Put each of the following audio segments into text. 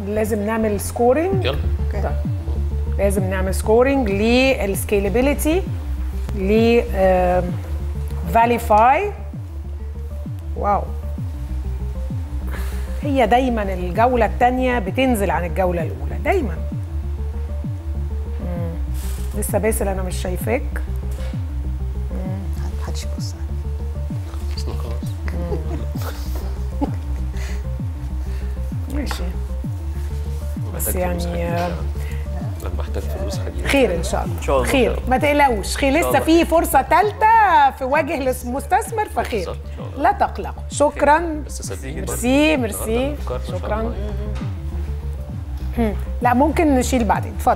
لازم نعمل سكورنج يلا طيب. لازم نعمل سكورنج للسكيلابيلتي ل فاليفاي واو هي دايما الجوله الثانيه بتنزل عن الجوله الاولى دايما مم. لسه باسل انا مش شايفاك محدش يبص خلصنا خلاص ماشي بس محتاج فلوس يعني هجيب. آه، لما احتاج فلوس هجيب خير ان شاء الله إن شاء الله. خير ما تقلقوش خير لسه الله. في فرصه ثالثه في وجه المستثمر فخير بالظبط، إن شاء الله. لا تقلقوا شكرا بس صدقيني برضه ميرسي النهاردة ميرسي الأفكار ما شاء شكرا الله يعني. لا ممكن نشيل بعدين اتفضل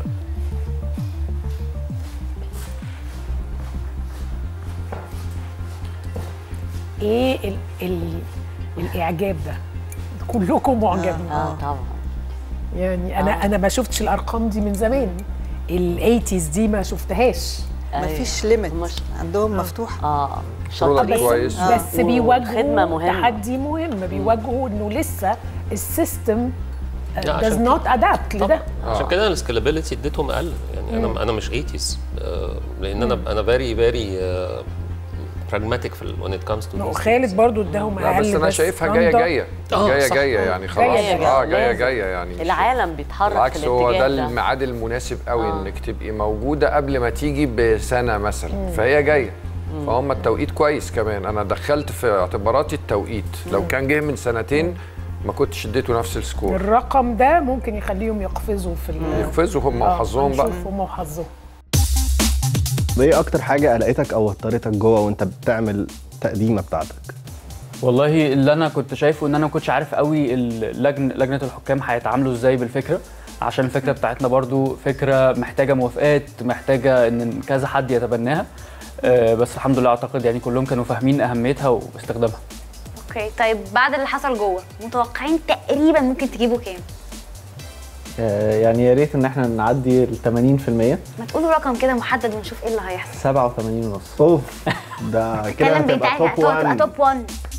ايه ال ال الاعجاب ده كلكم معجبين اه طبعا يعني انا انا ما شفتش الارقام دي من زمان الايتيز دي ما شفتهاش مفيش ليميت مش- عندهم مفتوح اه برودكت شاطرين كويس بس بيواجهوا خدمة مهمة. تحدي مهم بيواجهوا انه لسه السيستم لا، does عشان not adapt لده طبعا عشان كده السكيلابيلتي اديتهم اقل يعني انا انا مش 80s آه، لان انا انا فيري فيري براجماتيك في وين ات كامز ما هو تو خالد برضو اداهم لا اقل بس انا شايفها جايه رندا. جايه آه، جايه صح. جايه يعني خلاص جاية اه جاية. جايه لازم. جايه يعني مش- العالم بيتحرك بالعكس في هو ده الاتجاه ده الميعاد المناسب قوي انك تبقي موجوده قبل ما تيجي بسنه مثلا فهي جايه فهم التوقيت كويس كمان انا دخلت في اعتباراتي التوقيت لو كان جه من سنتين ما كنتش اديته نفس السكور الرقم ده ممكن يخليهم يقفزوا في ال- يقفزوا هم آه، وحظهم بقى هنشوف هم وحظهم ايه اكتر حاجه قلقتك او وترتك جوه وانت بتعمل التقديمه بتاعتك والله اللي انا كنت شايفه ان انا ما كنتش عارف قوي اللجن لجنه الحكام هيتعاملوا ازاي بالفكره عشان الفكره بتاعتنا برضو فكره محتاجه موافقات محتاجه ان كذا حد يتبناها آه، بس الحمد لله اعتقد يعني كلهم كانوا فاهمين اهميتها واستخدامها اوكي طيب بعد اللي حصل جوه متوقعين تقريبا ممكن تجيبوا كام؟ يعني يا ريت ان احنا نعدي ال 80% ما تقولوا رقم كده محدد ونشوف ايه اللي هيحصل 87 ونص اوف ده كده اتكلم هتبقى بتاعتها توب هتبقى 1 توب 1